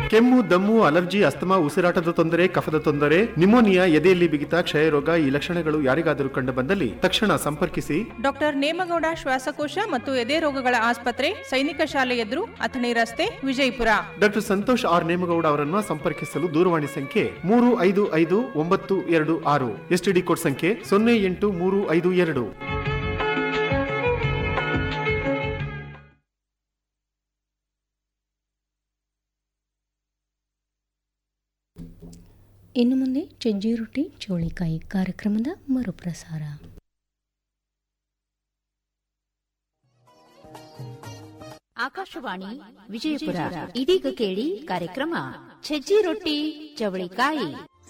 ಕೆಮ್ಮು ದಮ್ಮು allergy asthma ಉಸಿರಾಟದ ತೊಂದರೆ ಕಫದ ತೊಂದರೆ ನಿಮೋನಿಯಾ ಎದೆಯಲ್ಲಿ ಬಿಗಿತ ಕ್ಷಯರೋಗ ಈ ಲಕ್ಷಣಗಳು ಯಾರಿಗಾದರೂ ಕಂಡು ಬಂದಲ್ಲಿ ತಕ್ಷಣ ಸಂಪರ್ಕಿಸಿ ಡಾಕ್ಟರ್ ನೇಮಗೌಡ ಶ್ವಾಸಕೋಶ ಮತ್ತು ಎದೆ ರೋಗಗಳ ಆಸ್ಪತ್ರೆ ಸೈನಿಕ ಶಾಲೆ ಎದುರು ಅಥಣಿ ರಸ್ತೆ ವಿಜಯಪುರ ಡಾಕ್ಟರ್ ಸಂತೋಷ್ ಆರ್ ನೇಮಗೌಡ ಅವರನ್ನು ಸಂಪರ್ಕಿಸಲು ದೂರವಾಣಿ ಸಂಖ್ಯೆ ಮೂರು ಐದು ಐದು ಒಂಬತ್ತು ಎರಡು ಆರು ಎಸ್ಟಿಡಿ ಕೋಡ್ ಸಂಖ್ಯೆ ಸೊನ್ನೆ ಎಂಟು ಮೂರು ಐದು ಎರಡು ಇನ್ನು ಮುಂದೆ ಚಜ್ಜಿ ರೊಟ್ಟಿ ಚೋಳಿಕಾಯಿ ಕಾರ್ಯಕ್ರಮದ ಮರುಪ್ರಸಾರ ಆಕಾಶವಾಣಿ ವಿಜಯಪುರ ಇದೀಗ ಕೇಳಿ ಕಾರ್ಯಕ್ರಮ ಸಜ್ಜಿ ರೊಟ್ಟಿ ಚವಳಿಕಾಯಿ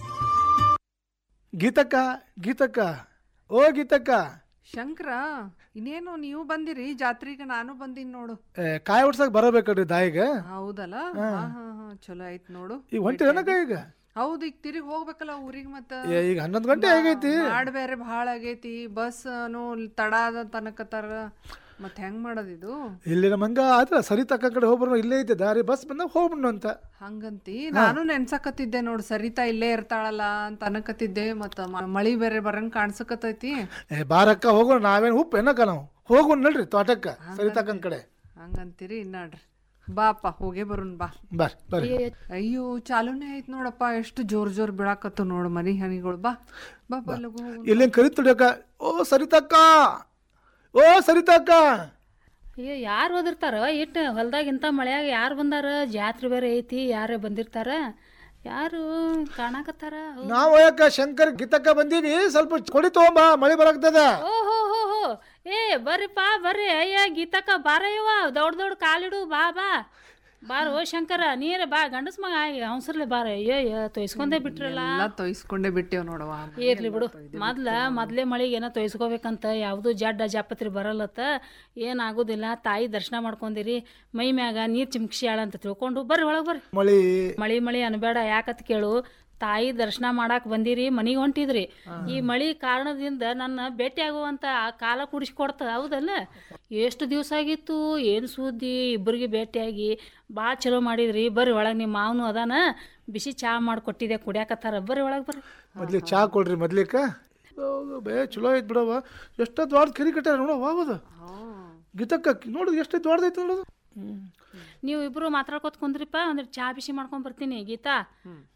ಗೀತಕ್ಕ ಗೀತಕ್ಕ ಓ ಗೀತಕ್ಕ ಶಂಕರ ಇನ್ನೇನು ನೀವು ಬಂದಿರಿ ಜಾತ್ರೆಗೆ ನಾನು ಬಂದೀನಿ ನೋಡು ಏ, ಕಾಯಿ ಉಡ್ಸಕ್ ಬರಬೇಕಲ್ರಿ ದಾಯಿಗೆ ಹೌದಲ್ಲ ಹಾ. ಹಾ ಹಾ ಹಾ ಚಲೋ ಆಯ್ತು ನೋಡು ಈಗ ಹೊಂಟಿರನಕ ಈಗ ಹೌದು ಈಗ ತಿರುಗಿ ಹೋಗ್ಬೇಕಲ್ಲ ಊರಿಗೆ ಮತ್ತ ಏ, ಈಗ ಹನ್ನೊಂದು ಗಂಟೆ ಆಗೈತಿ ಮಾಡ್ ಬೇರೆ ಭಾಳ ಆಗೈತಿ ಬಸ್ ತಡ ಆದ ತನಕತ್ತಾರ ಮತ್ ಹೆಂಗ್ ಮಾಡೋದಿದು ಇಲ್ಲಿನ ಮಂಗ ಆದ್ರ ಸರಿ ತಕ್ಕ ಕಡೆ ಹೋಗ್ಬರೋ ಇಲ್ಲೇ ಐತೆ ದಾರಿ ಬಸ್ ಬಂದಾಗ ಹೋಗ್ಬಿಡ್ನು ಅಂತ ಹಂಗಂತಿ ನಾನು ನೆನ್ಸಕತ್ತಿದ್ದೆ ನೋಡು ಸರಿತಾ ಇಲ್ಲೇ ಇರ್ತಾಳಲ್ಲ ಅಂತ ಅನ್ಕತ್ತಿದ್ದೆ ಮತ್ತ ಮ- ಮಳಿ ಬೇರೆ ಬರಂಗ್ ಕಾಣ್ಸಕತ್ತೈತಿ ಏ ಬಾರಕ್ಕ ಹೋಗೋಣ ನಾವೇನು ಉಪ್ಪು ಏನಕ್ಕ ನಾವು ಹೋಗೋಣ ನಡ್ರಿ ತೋಟಕ್ಕ ಸರಿ ತಕ್ಕಂದ್ ಕಡೆ ಹಂಗಂತೀರಿ ನೋಡ್ರಿ ಬಾಪ ಹೋಗೇ ಬರೋಣ ಬಾ ಬರ್ರಿ ಬರ್ರಿ ಅಯ್ಯೋ ಚಾಲೂನೇ ಆಯ್ತು ನೋಡಪ್ಪ ಎಷ್ಟು ಜೋರ್ ಜೋರ್ ಬೀಳಾಕತ್ತು ನೋಡು ಮನಿ ಹನಿಗಳು ಬಾ ಬಾ ಬಾ ಲಗು ಹೋಗೋಣ. ಇಲ್ಲೇನ್ ಕರಿ ತುಡಿಯಕ್ಕ ಓ ಸರಿತಕ್ಕ ಓ ಸರಿತಕ್ಕ ಅಯ್ಯೋ ಯಾರು ಓದಿರ್ತಾರ ಇಟ್ಟು ಹೊಲ್ದಾಗ ಇಂಥ ಮಳೆಯಾಗ ಯಾರು ಬಂದಾರ ಜಾತ್ರೆ ಬೇರೆ ಐತಿ ಯಾರೇ ಬಂದಿರ್ತಾರ ಯಾರು ಕಾಣಕತ್ತಾರ ನಾವು ಯಾಕ ಶಂಕರ್ ಗೀತಕ್ಕ ಬಂದೀವಿ ಸ್ವಲ್ಪ ಕೊಡಿ ತಗೊಂಬಾ ಮಳೆ ಬರಾಕ್ತದ ಓ ಹೋ ಹೋ ಹೋ ಏ ಬರ್ರಿಪ್ಪ ಬರ್ರಿ ಅಯ್ಯ ಗೀತಕ್ಕ ಬಾರ ಇವ ದೊಡ್ಡ ದೊಡ್ಡ ಕಾಲಿಡು ಬಾ ಬಾ ಬಾರ ಓ ಶಂಕರ ನೀರ ಬಾ ಗಂಡಸ್ ಮಗ ಅವಸರ್ಲೆ ಬಾರ ಅಯ್ಯೋ ಅಯ್ಯೋ ತೊಯ್ಸ್ಕೊಂಡೇ ಬಿಟ್ರಲ್ಲ ಎಲ್ಲ ತೊಯ್ಸ್ಕೊಂಡೇ ಬಿಟ್ಟೇವ್ ನೋಡವ ಇರ್ಲಿ ಬಿಡು ಮೊದ್ಲ ಮೊದ್ಲೇ ಮಳಿಗೆ ಏನೋ ತೊಯ್ಸ್ಕೋಬೇಕಂತ ಯಾವುದು ಜಡ್ಡ ಜಾಪತ್ರಿ ಬರಲ್ಲತ್ತ ಏನಾಗೋದಿಲ್ಲ ತಾಯಿ ದರ್ಶನ ಮಾಡ್ಕೊಂಡಿರಿ ಮೈ ಮ್ಯಾಗ ನೀರ್ ಚಿಮ್ಕ್ಸ್ಯಾಳ ಅಂತ ತಿಳ್ಕೊಂಡು ಬರ್ರಿ ಒಳಗ್ ಬರ್ರಿ ಮಳಿ ಮಳಿ ಮಳಿ ಅನ್ಬೇಡ ಯಾಕತ್ ಕೇಳು ತಾಯಿ ದರ್ಶನ ಮಾಡಾಕ್ ಬಂದಿರಿ ಮನಿಗೆ ಹೊಂಟಿದ್ರಿ ಈ ಮಳಿ ಕಾರಣದಿಂದ ನನ್ನ ಭೇಟಿ ಆಗುವಂತ ಆ ಕಾಲ ಕುಡಿಸ್ಕೊಡ್ತ ಹೌದಲ್ಲ ಎಷ್ಟು ದಿವಸ ಆಗಿತ್ತು ಏನು ಸುದ್ದಿ ಇಬ್ಬರಿಗೆ ಭೇಟಿಯಾಗಿ ಭಾಳ ಚಲೋ ಮಾಡಿದ್ರಿ ಬರ್ರಿ ಒಳಗೆ ನಿಮ್ಮ ಮಾವನು ಅದಾನ ಬಿಸಿ ಚಾ ಮಾಡಿಕೊಟ್ಟಿದ್ದೆ ಕುಡಿಯಾಕತ್ತಾರ ಬರ್ರಿ ಒಳಗೆ ಬರ್ರಿ ಮೊದ್ಲಿಗೆ ಚಾ ಕೊಡ್ರಿ ಮೊದ್ಲಿಕ ಹೌದು, ಬೇ ಚಲೋ ಐತ್ ಬಿಡವ ಎಷ್ಟ ದೊಡ್ಡ ಕೆರಿ ಕಟ್ಟಾರ ನೋಡವ ಹೌದು ಗೀತಕ್ಕ ನೋಡು ಎಷ್ಟು ದೊಡ್ಡದೈತಿ ನೋಡೋದು ನೀವು ಇಬ್ರು ಮಾತಾಡ್ಕೊತ ಕುಂದ್ರಿಪ್ಪ ಅಂದ್ರೆ ಚಾ ಬಿಸಿ ಮಾಡ್ಕೊಂಡ್ ಬರ್ತೀನಿ ಗೀತಾ